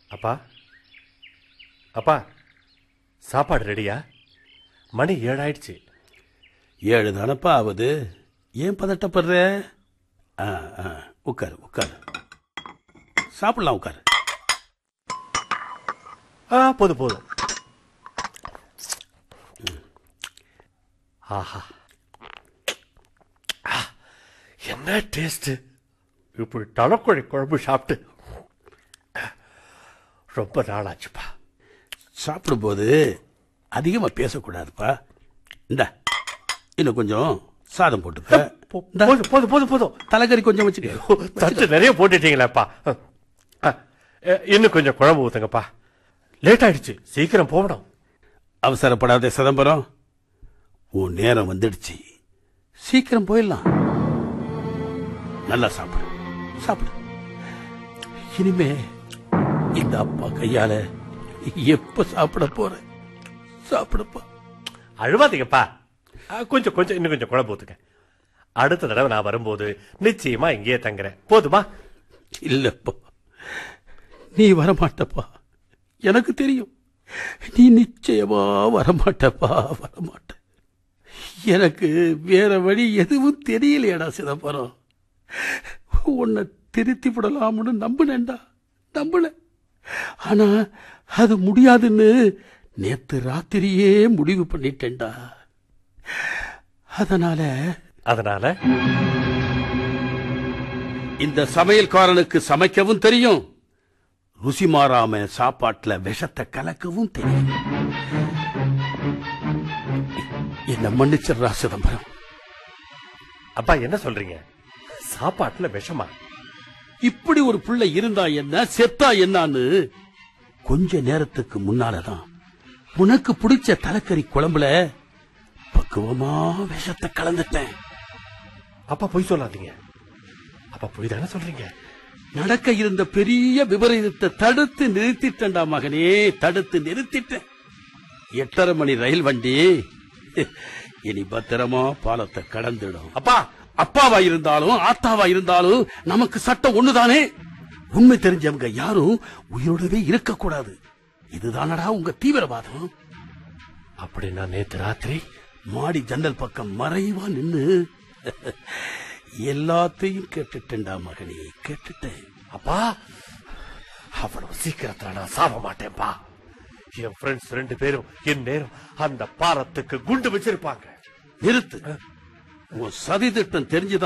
அப்பா அப்பா சாப்பாடு ரெடியா மணி ஏழாயிடுச்சு ஏழு தானப்பா ஆகுது ஏன் பதட்டப்படுற ஆ ஆ உட்காரு உட்காரு சாப்பிடலாம் உட்காரு ஆ போதும் போதும் ஆஹா ஆ, என்ன டேஸ்ட் இப்படி தலைக்கோழி குழம்பு சாப்பிட்டு ரொம்ப நாளாச்சுப்பா சாப்பிடும்போது அதிகமா பேசக்கூடாதுப்பா இந்த இன்னும் கொஞ்சம் சாதம் போட்டுக்க போ- இந்தா, போதும் போதும் போதும் போதும் தலைக்கறி கொஞ்சம் வச்சுக்க தட்டு நிறைய போட்டுட்டீங்களேப்பா ஆ, எ, இன்னும் கொஞ்சம் குழம்பு ஊத்துங்கப்பா லேட் ஆயிடுச்சு சீக்கிரம் போகணும் அவசரப்படாத சிதம்பரம் உன் நேரம் வந்துடுச்சு சீக்கிரம் போயிடலாம் நல்லா சாப்பிடு சாப்பிடு இனிமே இந்த அப்பா கையால எப்ப சாப்பிட போற சாப்பிடப்பா அழுவாதீங்கப்பா ஆ, கொஞ்சம் கொஞ்சம் இன்னும் கொஞ்சம் குழம்பு ஊத்துங்க அடுத்த தடவை நான் வரும்போது நிச்சயமா இங்கேயே தங்குறேன் போதுமா இல்லப்பா நீ வரமாட்டப்பா எனக்கு தெரியும் நீ நிச்சயமா வரமாட்டப்பா வரமாட்ட எனக்கு வேற வழி எதுவும் தெரியலையடா சிதம்பரம் உன்னை திருத்தி விடலாம்னு நம்பினேன்டா நம்பல ஆனா அது முடியாதுன்னு நேத்து ராத்திரியே முடிவு பண்ணிட்டேன்டா அதனால அதனால இந்த சமையல்காரனுக்கு சமைக்கவும் தெரியும் ருசி மாறாம சாப்பாட்டுல விஷத்தை கலக்கவும் தெரியும் என்ன மன்னிச்சிடுறா சிதம்பரம் அப்பா என்ன சொல்றீங்க சாப்பாட்டுல விஷமா இப்படி ஒரு பிள்ளை இருந்தா என்ன செத்தா என்னன்னு கொஞ்ச நேரத்துக்கு முன்னாலதான் உனக்கு பிடிச்ச தலைக்கறி குழம்புல பக்குவமா விஷத்தை கலந்துட்டேன் அப்பா பொய் சொல்லாதீங்க அப்பா பொய் தானே சொல்றீங்க நடக்க இருந்த பெரிய விபரீதத்தை தடுத்து நிறுத்திட்டேன்டா மகனே தடுத்து நிறுத்திட்டேன் எட்டரை மணி ரயில் வண்டி இனி பத்திரமா பாலத்தை கடந்துடும் அப்பா அப்பாவா இருந்தாலும் ஆத்தாவா இருந்தாலும் நமக்கு சட்டம் ஒண்ணுதானே உண்மை தெரிஞ்சவங்க யாரும் உயிரோடவே இருக்கக்கூடாது இதுதானடா உங்க தீவிரவாதம் அப்படின்னா நேத்து ராத்திரி மாடி ஜன்னல் பக்கம் மறைவா நின்னு எல்லாத்தையும் கேட்டுட்டேன்டா மகனே கேட்டுட்டேன் அப்பா அவ்வளவு சீக்கிரத்துல நான் சாக மாட்டேன்ப்பா என் ஃப்ரெண்ட்ஸ் ரெண்டு பேரும் என் நேரம் அந்த பாலத்துக்கு குண்டு வச்சிருப்பாங்க நிறுத்து உன் சதி திட்டம் தெரிஞ்சுதான்